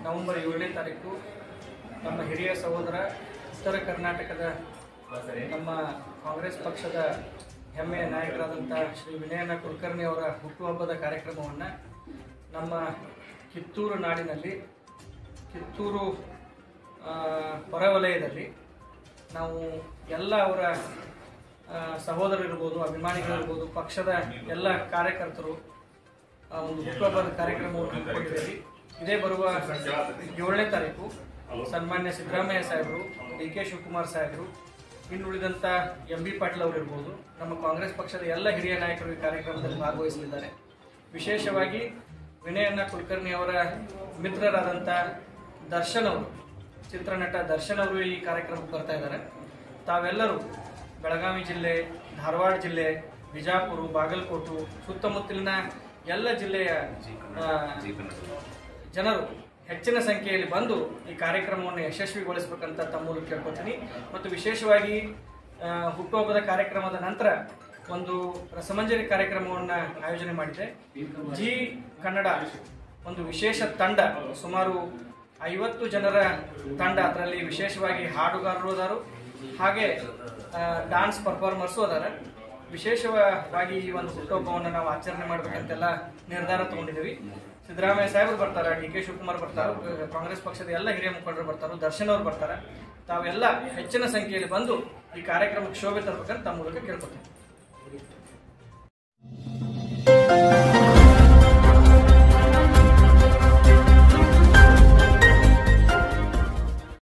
November ಏಳನೇ ತಾರೀಕು ನಮ್ಮ ಹಿರಿಯ ಸಹೋದರ ಉತ್ತರ ಕರ್ನಾಟಕದ ನಮ್ಮ ಕಾಂಗ್ರೆಸ್ ಪಕ್ಷದ ಹೆಮ್ಮೆಯ ನಾಯಕರಾದಂಥ ಶ್ರೀ ವಿನಯನ ಕುಲಕರ್ಣಿ ಅವರ ಹುಟ್ಟುಹಬ್ಬದ ಕಾರ್ಯಕ್ರಮವನ್ನು ನಮ್ಮ ಕಿತ್ತೂರು ನಾಡಿನಲ್ಲಿ ಕಿತ್ತೂರು ಆ, ಹೊರವಲಯದಲ್ಲಿ ನಾವು ಎಲ್ಲ ಅವರ ಆ, ಸಹೋದರರಿರ್ಬೋದು ಅಭಿಮಾನಿಗಳಿರ್ಬೋದು ಪಕ್ಷದ ಎಲ್ಲ ಕಾರ್ಯಕರ್ತರು ಆ, ಒಂದು ಹುಟ್ಟುಹಬ್ಬದ ಕಾರ್ಯಕ್ರಮವನ್ನು ಹಮ್ಮಿಕೊಂಡಿದ್ದೀವಿ ಇದೇ ಬರುವ ಏಳನೇ ತಾರೀಕು ಸನ್ಮಾನ್ಯ ಸಿದ್ದರಾಮಯ್ಯ ಸಾಹೇಬರು ಡಿ ಕೆ ಶಿವಕುಮಾರ್ ಸಾಹೇಬರು ಇನ್ನುಳಿದಂಥ ಎಂ ಬಿ ಪಾಟೀಲ್ ಅವರು ಇರ್ಬೋದು ನಮ್ಮ ಕಾಂಗ್ರೆಸ್ ಪಕ್ಷದ ಎಲ್ಲ ಹಿರಿಯ ನಾಯಕರು ಈ ಕಾರ್ಯಕ್ರಮದಲ್ಲಿ ಭಾಗವಹಿಸಲಿದ್ದಾರೆ ವಿಶೇಷವಾಗಿ ವಿನಯಣ್ಣ ಕುಲಕರ್ಣಿ ಅವರ ಮಿತ್ರರಾದಂಥ ದರ್ಶನ್ ಅವರು ಚಿತ್ರನಟ ದರ್ಶನ್ ಅವರು ಈ ಕಾರ್ಯಕ್ರಮಕ್ಕೆ ಬರ್ತಾ ಇದ್ದಾರೆ ತಾವೆಲ್ಲರೂ ಬೆಳಗಾವಿ ಜಿಲ್ಲೆ ಧಾರವಾಡ ಜಿಲ್ಲೆ ಬಿಜಾಪುರ ಬಾಗಲಕೋಟು ಸುತ್ತಮುತ್ತಲಿನ ಎಲ್ಲ ಜಿಲ್ಲೆಯ ಆ, ಜನರು ಹೆಚ್ಚಿನ ಸಂಖ್ಯೆಯಲ್ಲಿ ಬಂದು ಈ ಕಾರ್ಯಕ್ರಮವನ್ನು ಯಶಸ್ವಿಗೊಳಿಸಬೇಕಂತ ತಮ್ಮ ಮೂಲಕ ಕೇಳ್ಕೊತೀನಿ ಮತ್ತು ವಿಶೇಷವಾಗಿ ಆ, ಹುಟ್ಟುಹಬ್ಬದ ಕಾರ್ಯಕ್ರಮದ ನಂತರ ಒಂದು ರಸಮಂಜರಿ ಕಾರ್ಯಕ್ರಮವನ್ನು ಆಯೋಜನೆ ಮಾಡಿದೆ ಜಿ ಕನ್ನಡ ಒಂದು ವಿಶೇಷ ತಂಡ ಸುಮಾರು ಐವತ್ತು ಜನರ ತಂಡ ಅದರಲ್ಲಿ ವಿಶೇಷವಾಗಿ ಹಾಡುಗಾರರು ಅದಾರು ಹಾಗೆ ಡಾನ್ಸ್ ಪರ್ಫಾರ್ಮರ್ಸು ಅದಾರ ವಿಶೇಷವಾಗಿ ಈ ಒಂದು ಹುಟ್ಟುಹಬ್ಬವನ್ನು ನಾವು ಆಚರಣೆ ಮಾಡ್ಬೇಕಂತೆಲ್ಲ ನಿರ್ಧಾರ ತಗೊಂಡಿದ್ದೀವಿ ಸಿದ್ದರಾಮಯ್ಯ ಸಾಹೇಬರು ಬರ್ತಾರೆ ಡಿ ಕೆ ಶಿವಕುಮಾರ್ ಬರ್ತಾರೆ ಕಾಂಗ್ರೆಸ್ ಪಕ್ಷದ ಎಲ್ಲ ಹಿರಿಯ ಮುಖಂಡರು ಬರ್ತಾರೆ ದರ್ಶನ್ ಅವರು ಬರ್ತಾರೆ ತಾವೆಲ್ಲ ಹೆಚ್ಚಿನ ಸಂಖ್ಯೆಯಲ್ಲಿ ಬಂದು ಈ ಕಾರ್ಯಕ್ರಮಕ್ಕೆ ಶೋಭೆ ತರಬೇಕಂತ ತಮ್ಮ ಮೂಲಕ ಕೇಳ್ಕೊತೀನಿ